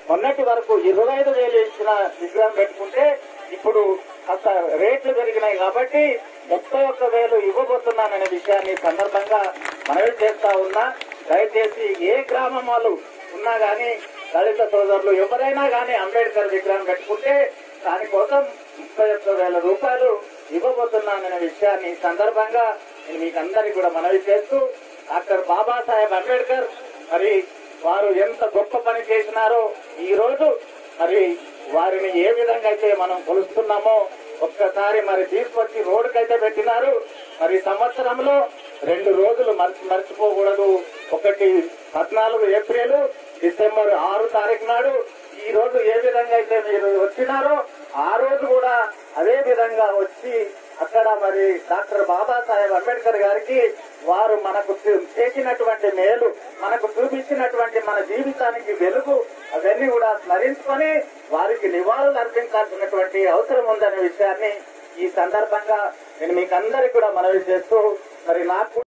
మొన్నటి వరకు ఇరవై ఐదు వేలు ఇచ్చిన విగ్రహం పెట్టుకుంటే ఇప్పుడు కాస్త రేట్లు పెరిగినాయి కాబట్టి ముప్పై ఒక్క వేలు ఇవ్వబోతున్నాననే విషయాన్ని ఈ సందర్భంగా మనవి చేస్తా ఉన్నా దయచేసి ఏ గ్రామం వాళ్ళు ఉన్నా గానీ దళిత సోదరులు ఎవరైనా గానీ అంబేద్కర్ విగ్రహం పెట్టుకుంటే దానికోసం ముప్పై ఒక్క వేల రూపాయలు ఇవ్వబోతున్నాననే విషయాన్ని ఈ సందర్భంగా నేను మీకు అందరికీ కూడా మనవి చేస్తూ డాక్టర్ బాబాసాహెబ్ అంబేద్కర్ మరి వారు ఎంత గొప్ప పని చేసినారో ఈ రోజు మరి వారిని ఏ విధంగా అయితే మనం కొలుస్తున్నామో ఒక్కసారి మరి తీసుకొచ్చి రోడ్డుకైతే పెట్టినారు మరి సంవత్సరంలో రెండు రోజులు మర్చి మర్చిపోకూడదు ఒకటి పద్నాలుగు ఏప్రిల్ డిసెంబర్ ఆరు తారీఖు నాడు ఈ రోజు ఏ విధంగా అయితే మీరు వచ్చినారో ఆ రోజు కూడా అదే విధంగా వచ్చి అక్కడ మరి డాక్టర్ బాబాసాహెబ్ అంబేద్కర్ గారికి వారు మనకు చే- చేసినటువంటి మేలు మనకు చూపించినటువంటి మన జీవితానికి వెలుగు అవన్నీ కూడా స్మరించుకొని వారికి నివాళులు అర్పించాల్సినటువంటి అవసరం ఉందనే విషయాన్ని ఈ సందర్భంగా నేను మీకు అందరికీ కూడా మనవి చేస్తూ మరి నాకు